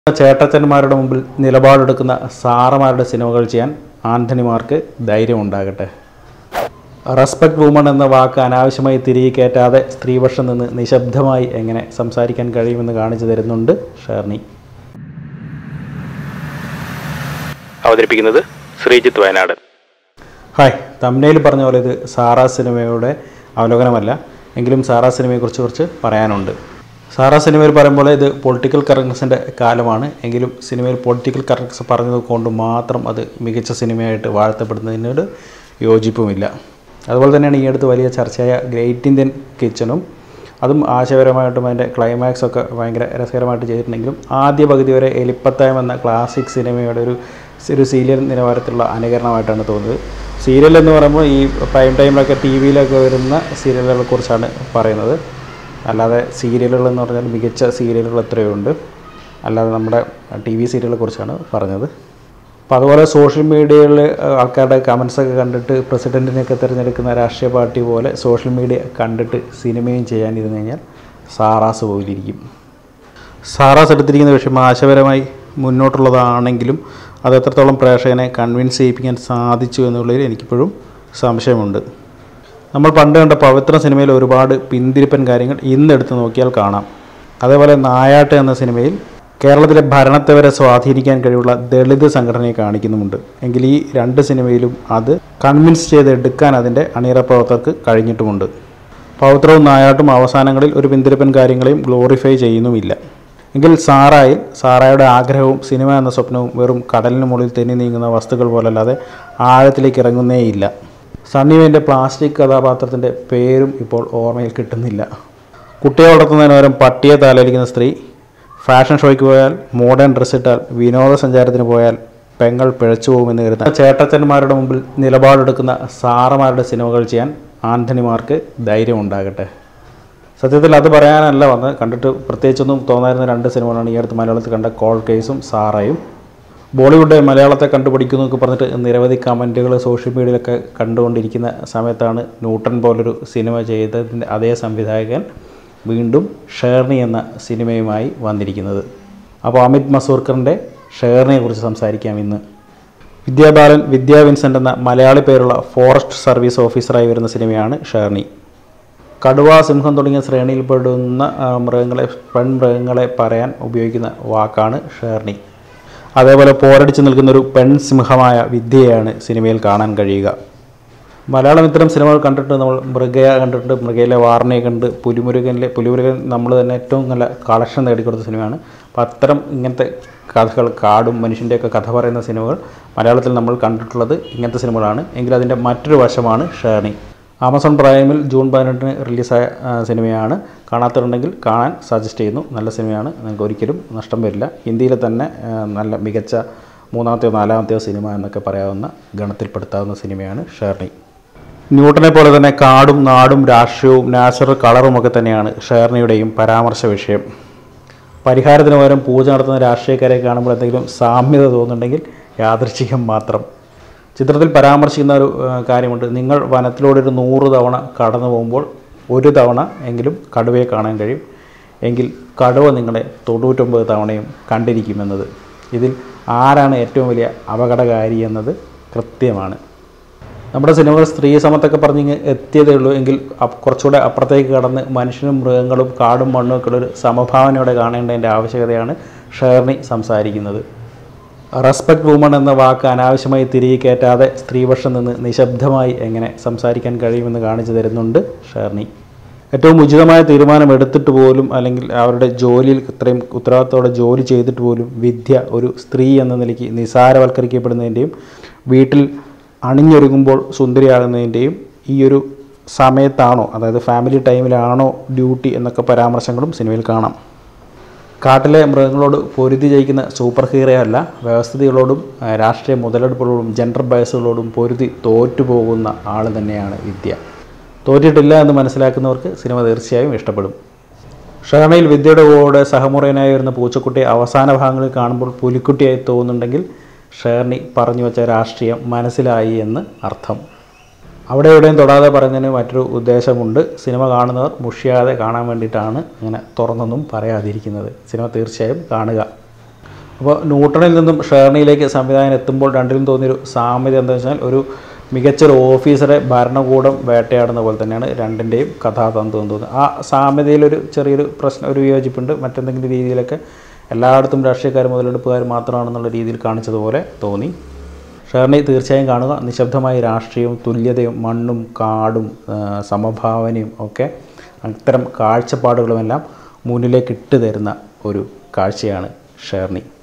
ചേട്ടച്ചന്മാരുടെ മുമ്പിൽ നിലപാടെടുക്കുന്ന സാറമാരുടെ സിനിമകൾ ചെയ്യാൻ ആന്റണിമാർക്ക് ധൈര്യമുണ്ടാകട്ടെ റെസ്പെക്ട് വുമൺ എന്ന വാക്ക് അനാവശ്യമായി തിരികെ കയറ്റാതെ സ്ത്രീപക്ഷം നിന്ന് നിശബ്ദമായി എങ്ങനെ സംസാരിക്കാൻ കഴിയുമെന്ന് കാണിച്ചു തരുന്നുണ്ട് ഷേർണി അവതരിപ്പിക്കുന്നത് ശ്രീജിത്ത് വയനാട് ഹായ് തമ്നയിൽ പറഞ്ഞ പോലെ ഇത് സാറാ സിനിമയുടെ അവലോകനമല്ല എങ്കിലും സാറാ സിനിമയെക്കുറിച്ച് കുറച്ച് പറയാനുണ്ട് സാറാ സിനിമയിൽ പറയുമ്പോൾ ഇത് പൊളിറ്റിക്കൽ കറക്റ്റ്നസിൻ്റെ കാലമാണ് എങ്കിലും സിനിമയിൽ പൊളിറ്റിക്കൽ കറക്റ്റ്നസ് പറഞ്ഞത് കൊണ്ട് മാത്രം അത് മികച്ച സിനിമയായിട്ട് വാഴ്ത്തപ്പെടുന്നതിനോട് യോജിപ്പുമില്ല അതുപോലെ തന്നെയാണ് ഈ അടുത്ത് വലിയ ചർച്ചയായ ഗ്രേറ്റ് ഇന്ത്യൻ കിച്ചണും അതും ആശയപരമായിട്ടും അതിൻ്റെ ക്ലൈമാക്സ് ഒക്കെ ഭയങ്കര രസകരമായിട്ട് ചെയ്തിട്ടുണ്ടെങ്കിലും ആദ്യ പകുതി വരെ എലിപ്പത്തായം എന്ന ക്ലാസിക് സിനിമയുടെ ഒരു ഒരു സീരിയൽ നിലവാരത്തിലുള്ള അനുകരണമായിട്ടാണ് തോന്നുന്നത് സീരിയൽ എന്ന് പറയുമ്പോൾ ഈ പ്രൈം ടൈമിലൊക്കെ ടി വിയിലൊക്കെ വരുന്ന സീരിയലുകളെ കുറിച്ചാണ് പറയുന്നത് അല്ലാതെ സീരിയലുകൾ എന്ന് പറഞ്ഞാൽ മികച്ച സീരിയലുകൾ എത്രയോ ഉണ്ട് അല്ലാതെ നമ്മുടെ ടി വി സീരിയലുകളെ കുറിച്ചാണ് പറഞ്ഞത് അപ്പോൾ അതുപോലെ സോഷ്യൽ മീഡിയയിൽ ആൾക്കാരുടെ കമൻസ് ഒക്കെ കണ്ടിട്ട് പ്രസിഡൻറ്റിനെയൊക്കെ തിരഞ്ഞെടുക്കുന്ന രാഷ്ട്രീയ പാർട്ടി പോലെ സോഷ്യൽ മീഡിയ കണ്ടിട്ട് സിനിമയും ചെയ്യാനിരുന്നു കഴിഞ്ഞാൽ സാറാസ് പോലിരിക്കും സാറാസ് എടുത്തിരിക്കുന്ന വിഷയം ആശയപരമായി മുന്നോട്ടുള്ളതാണെങ്കിലും അത് എത്രത്തോളം പ്രേക്ഷകനെ കൺവിൻസ് ചെയ്യിപ്പിക്കാൻ സാധിച്ചു എന്നുള്ളതിൽ എനിക്കിപ്പോഴും സംശയമുണ്ട് നമ്മൾ പണ്ട് കണ്ട പവിത്ര സിനിമയിൽ ഒരുപാട് പിന്തിരിപ്പൻ കാര്യങ്ങൾ ഇന്നെടുത്ത് നോക്കിയാൽ കാണാം അതേപോലെ നായാട്ട് എന്ന സിനിമയിൽ കേരളത്തിലെ ഭരണത്തെ വരെ സ്വാധീനിക്കാൻ കഴിവുള്ള ദളിത് സംഘടനയെ കാണിക്കുന്നുമുണ്ട് എങ്കിൽ ഈ രണ്ട് സിനിമയിലും അത് കൺവിൻസ് ചെയ്തെടുക്കാൻ അതിൻ്റെ അണിയറ പ്രവർത്തകർക്ക് കഴിഞ്ഞിട്ടുമുണ്ട് പൗത്രവും നായാട്ടും അവസാനങ്ങളിൽ ഒരു പിന്തിരിപ്പൻ കാര്യങ്ങളെയും ഗ്ലോറിഫൈ ചെയ്യുന്നുമില്ല എങ്കിൽ സാറായിൽ സാറായുടെ ആഗ്രഹവും സിനിമ എന്ന സ്വപ്നവും വെറും കടലിന് മുകളിൽ തെന്നി നീങ്ങുന്ന വസ്തുക്കൾ പോലല്ലാതെ ആഴത്തിലേക്ക് ഇറങ്ങുന്നേയില്ല സണ്ണിവേൻ്റെ പ്ലാസ്റ്റിക് കഥാപാത്രത്തിൻ്റെ പേരും ഇപ്പോൾ ഓർമ്മയിൽ കിട്ടുന്നില്ല കുട്ടിയെ വളർത്തുന്നതിന് പകരം പട്ടിയെ താലോലിക്കുന്ന സ്ത്രീ ഫാഷൻ ഷോയ്ക്ക് പോയാൽ മോഡേൺ ഡ്രസ്സ് ഇട്ടാൽ വിനോദസഞ്ചാരത്തിന് പോയാൽ പെങ്ങൾ പിഴച്ചു പോകുമെന്ന് കരുതാൻ ചേട്ടച്ചന്മാരുടെ മുമ്പിൽ നിലപാടെടുക്കുന്ന സാറമാരുടെ സിനിമകൾ ചെയ്യാൻ ആന്റണിമാർക്ക് ധൈര്യമുണ്ടാകട്ടെ സത്യത്തിൽ അത് പറയാനല്ല വന്നത് കണ്ടിട്ട് പ്രത്യേകിച്ചൊന്നും തോന്നായിരുന്ന രണ്ട് സിനിമകളാണ് ഈ അടുത്ത് മലയാളത്തിൽ കണ്ട കോൾ കേസും സാറയും ബോളിവുഡ് മലയാളത്തെ കണ്ടുപിടിക്കുന്നു എന്നൊക്കെ പറഞ്ഞിട്ട് നിരവധി കമൻറ്റുകൾ സോഷ്യൽ മീഡിയയിലൊക്കെ കണ്ടുകൊണ്ടിരിക്കുന്ന സമയത്താണ് ന്യൂട്ടൺ പോലൊരു സിനിമ ചെയ്തതിൻ്റെ അതേ സംവിധായകൻ വീണ്ടും ഷേർണി എന്ന സിനിമയുമായി വന്നിരിക്കുന്നത് അപ്പോൾ അമിത് മസൂർക്കറിൻ്റെ ഷേർണിയെക്കുറിച്ച് സംസാരിക്കാം ഇന്ന് വിദ്യാബാലൻ വിദ്യാ വിൻസെൻ്റ് എന്ന മലയാളി പേരുള്ള ഫോറസ്റ്റ് സർവീസ് ഓഫീസറായി വരുന്ന സിനിമയാണ് ഷേർണി കടുവ സിംഹം തുടങ്ങിയ ശ്രേണിയിൽപ്പെടുന്ന ആ, മൃഗങ്ങളെ പെൺമൃഗങ്ങളെ പറയാൻ ഉപയോഗിക്കുന്ന വാക്കാണ് ഷേർണി അതേപോലെ പോരടിച്ച് നിൽക്കുന്നൊരു പെൺ സിംഹമായ വിദ്യയാണ് സിനിമയിൽ കാണാൻ കഴിയുക മലയാളം ഇത്തരം സിനിമകൾ കണ്ടിട്ട് നമ്മൾ മൃഗയ കണ്ടിട്ടുണ്ട് മൃഗയിലെ വാർണയെ കണ്ട് പുലിമുരുകനിലെ പുലിമുരുകൻ നമ്മൾ തന്നെ ഏറ്റവും നല്ല കളക്ഷൻ നേടിക്കൊടുത്ത സിനിമയാണ് അപ്പോൾ അത്തരം ഇങ്ങനത്തെ കഥകൾ കാടും മനുഷ്യൻ്റെയൊക്കെ കഥ പറയുന്ന സിനിമകൾ മലയാളത്തിൽ നമ്മൾ കണ്ടിട്ടുള്ളത് ഇങ്ങനത്തെ സിനിമകളാണ് എങ്കിൽ അതിൻ്റെ മറ്റൊരു വശമാണ് ഷേർണി ആമസോൺ പ്രൈമിൽ ജൂൺ പതിനെട്ടിന് റിലീസായ ആ, സിനിമയാണ് കാണാത്തതുണ്ടെങ്കിൽ കാണാൻ സജസ്റ്റ് ചെയ്യുന്നു നല്ല സിനിമയാണ് നിങ്ങൾക്ക് ഒരിക്കലും നഷ്ടം വരില്ല ഇന്ത്യയിലെ തന്നെ ആ, നല്ല മികച്ച മൂന്നാമത്തെയോ നാലാമത്തെയോ സിനിമ എന്നൊക്കെ പറയാവുന്ന ഗണത്തിൽപ്പെടുത്താവുന്ന സിനിമയാണ് ഷേർണി ന്യൂട്ടനെ പോലെ തന്നെ കാടും നാടും രാഷ്ട്രീയവും നാച്ചുറൽ കളറും ഒക്കെ തന്നെയാണ് ഷേർണിയുടെയും പരാമർശ വിഷയം പരിഹാരത്തിന് പകരം പൂജ നടത്തുന്ന രാഷ്ട്രീയക്കാരെ കാണുമ്പോൾ എന്തെങ്കിലും സാമ്യത തോന്നുന്നുണ്ടെങ്കിൽ യാദൃച്ഛികം മാത്രം ചിത്രത്തിൽ പരാമർശിക്കുന്ന ഒരു ആ, കാര്യമുണ്ട് നിങ്ങൾ വനത്തിലൂടെ ഒരു നൂറ് തവണ കടന്നു പോകുമ്പോൾ ഒരു തവണ എങ്കിലും കടുവയെ കാണാൻ കഴിയും എങ്കിൽ കടുവ നിങ്ങളെ തൊണ്ണൂറ്റൊമ്പത് തവണയും കണ്ടിരിക്കുമെന്നത് ഇതിൽ ആരാണ് ഏറ്റവും വലിയ അപകടകാരി എന്നത് കൃത്യമാണ് നമ്മുടെ സിനിമകൾ സ്ത്രീ സമത്തൊക്കെ പറഞ്ഞ് ഇങ്ങ് എത്തിയതേ ഉള്ളൂ എങ്കിൽ അപ്പ് കുറച്ചുകൂടെ അപ്പുറത്തേക്ക് കടന്ന് മനുഷ്യനും മൃഗങ്ങളും കാടും മണ്ണും ഒക്കെ ഉള്ളൊരു സമഭാവനയോടെ കാണേണ്ടതിൻ്റെ ആവശ്യകതയാണ് ഷേർണി സംസാരിക്കുന്നത് റെസ്പെക്ട് വുമൺ എന്ന വാക്ക് അനാവശ്യമായി തിരികെ കയറ്റാതെ സ്ത്രീപക്ഷം നിന്ന് നിശബ്ദമായി എങ്ങനെ സംസാരിക്കാൻ കഴിയുമെന്ന് കാണിച്ചു തരുന്നുണ്ട് ഷേർണി ഏറ്റവും ഉചിതമായ തീരുമാനം എടുത്തിട്ട് പോലും അല്ലെങ്കിൽ അവരുടെ ജോലിയിൽ ഇത്രയും ഉത്തരവാദിത്തോടെ ജോലി ചെയ്തിട്ട് പോലും വിദ്യ ഒരു സ്ത്രീ എന്ന നിലയ്ക്ക് നിസാരവൽക്കരിക്കപ്പെടുന്നതിൻ്റെയും വീട്ടിൽ അണിഞ്ഞൊരുങ്ങുമ്പോൾ സുന്ദരിയാകുന്നതിൻ്റെയും ഈ ഒരു സമയത്താണോ അതായത് ഫാമിലി ടൈമിലാണോ ഡ്യൂട്ടി എന്നൊക്കെ പരാമർശങ്ങളും സിനിമയിൽ കാണാം കാട്ടിലെ മൃഗങ്ങളോട് പൊരുതി ജയിക്കുന്ന സൂപ്പർ ഹീറോ അല്ല വ്യവസ്ഥിതികളോടും ആ, രാഷ്ട്രീയ മുതലെടുപ്പുകളോടും ജെൻഡർ ബയസുകളോടും പൊരുതി തോറ്റുപോകുന്ന ആൾ തന്നെയാണ് വിദ്യ തോറ്റിട്ടില്ല എന്ന് മനസ്സിലാക്കുന്നവർക്ക് സിനിമ തീർച്ചയായും ഇഷ്ടപ്പെടും ഷേണയിൽ വിദ്യയുടെ കൂടെ സഹമുറയനായി വരുന്ന പൂച്ചക്കുട്ടിയെ അവസാന ഭാഗങ്ങളിൽ കാണുമ്പോൾ പുലിക്കുട്ടിയായി തോന്നുന്നുണ്ടെങ്കിൽ ഷേർണി പറഞ്ഞു വെച്ച രാഷ്ട്രീയം മനസ്സിലായി എന്ന് അർത്ഥം അവിടെ എവിടെയും തൊടാതെ പറയുന്നതിന് മറ്റൊരു ഉദ്ദേശമുണ്ട് സിനിമ കാണുന്നവർ മുഷിയാതെ കാണാൻ വേണ്ടിയിട്ടാണ് അങ്ങനെ തുറന്നൊന്നും പറയാതിരിക്കുന്നത് സിനിമ തീർച്ചയായും കാണുക അപ്പോൾ ന്യൂട്ടണിൽ നിന്നും ഷേർണിയിലേക്ക് സംവിധാനം എത്തുമ്പോൾ രണ്ടിലും തോന്നിയൊരു സാമ്യത എന്താ വെച്ചാൽ ഒരു മികച്ചൊരു ഓഫീസറെ ഭരണകൂടം വേട്ടയാടുന്ന പോലെ തന്നെയാണ് രണ്ടിൻ്റെയും കഥാതന്തു എന്ന് തോന്നുന്നത് ആ സാമ്യതയിലൊരു ചെറിയൊരു പ്രശ്നം ഒരു വിയോജിപ്പുണ്ട് മറ്റെന്തെങ്കിലും രീതിയിലൊക്കെ എല്ലായിടത്തും രാഷ്ട്രീയക്കാർ മുതലെടുപ്പുകാർ മാത്രമാണെന്നുള്ള രീതിയിൽ കാണിച്ചതുപോലെ തോന്നി ഷേർണി തീർച്ചയായും കാണുക നിശബ്ദമായ രാഷ്ട്രീയവും തുല്യതയും മണ്ണും കാടും ആ, സമഭാവനയും ഒക്കെ അത്തരം കാഴ്ചപ്പാടുകളുമെല്ലാം മുന്നിലേക്ക് ഇട്ട് തരുന്ന ഒരു കാഴ്ചയാണ് ഷേർണി